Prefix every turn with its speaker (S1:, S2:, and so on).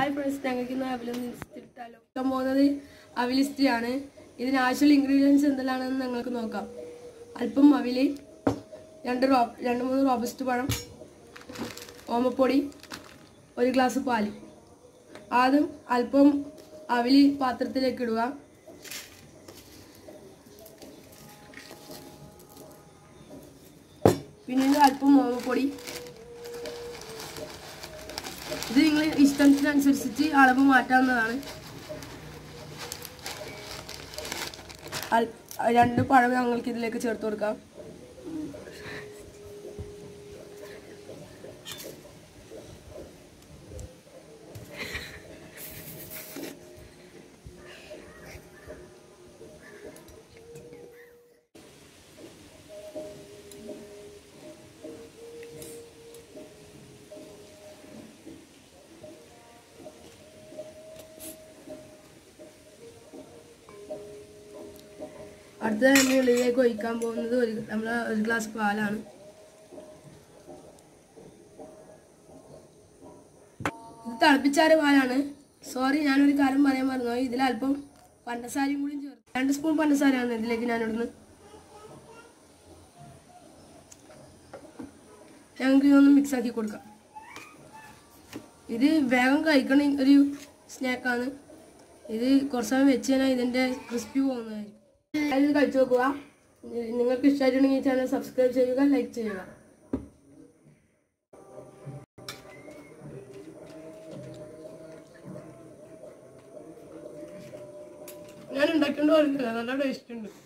S1: hi friends ഞങ്ങൾക്ക് ഇന്ന് അവിലൊന്ന് ഇട്ടാലോ നോക്കാൻ പോകുന്നത് അവിലിസ്റ്റിയാണ് ഇതിന് ആവശ്യമുള്ള ഇൻഗ്രീഡിയൻസ് എന്തെല്ലാണെന്ന് നിങ്ങൾക്ക് നോക്കാം അല്പം അവില് രണ്ട് റോ രണ്ട് മൂന്ന് റോബസ്റ്റ് പഴം ഓമപ്പൊടി ഒരു ഗ്ലാസ് പാല് ആദ്യം അല്പം അവില് പാത്രത്തിലേക്ക് ഇടുക പിന്നീട് അല്പം ഓമപ്പൊടി ഇത് നിങ്ങൾ ഇഷ്ടത്തിനനുസരിച്ചിട്ട് അളവ് മാറ്റാവുന്നതാണ് അൽ- രണ്ട് പഴം ഞങ്ങൾക്ക് ഇതിലേക്ക് ചേർത്ത് കൊടുക്കാം അടുത്ത നമ്മൾ ഉള്ളിലേക്ക് ഒഴിക്കാൻ പോകുന്നത് ഒരു നമ്മൾ ഒരു ഗ്ലാസ് പാലാണ് ഇത് തിളപ്പിച്ചാറ് പാലാണ് സോറി ഞാനൊരു കാര്യം പറയാൻ മറന്നു ഇതിൽ അല്പം പഞ്ചസാരയും കൂടി ചേർത്ത് രണ്ട് സ്പൂൺ പഞ്ചസാരയാണ് ഇതിലേക്ക് ഞാൻ ഇടുന്നത് ഞങ്ങൾക്ക് ഇതൊന്ന് മിക്സ് ആക്കി കൊടുക്കാം ഇത് വേഗം കഴിക്കണ ഒരു സ്നാക്കാണ് ഇത് കുറച്ച് സമയം വെച്ച് കഴിഞ്ഞാൽ ഇതിൻ്റെ ക്രിസ്പി പോകുന്നതായിരിക്കും ഇത് കഴിച്ചു നോക്കുക നിങ്ങൾക്ക് ഇഷ്ടമായിട്ടുണ്ടെങ്കിൽ ഈ ചാനൽ സബ്സ്ക്രൈബ് ചെയ്യുക ലൈക്ക് ചെയ്യുക ഞാൻ ഉണ്ടാക്കേണ്ട പറഞ്ഞില്ല നല്ല ടേസ്റ്റ് ഉണ്ട്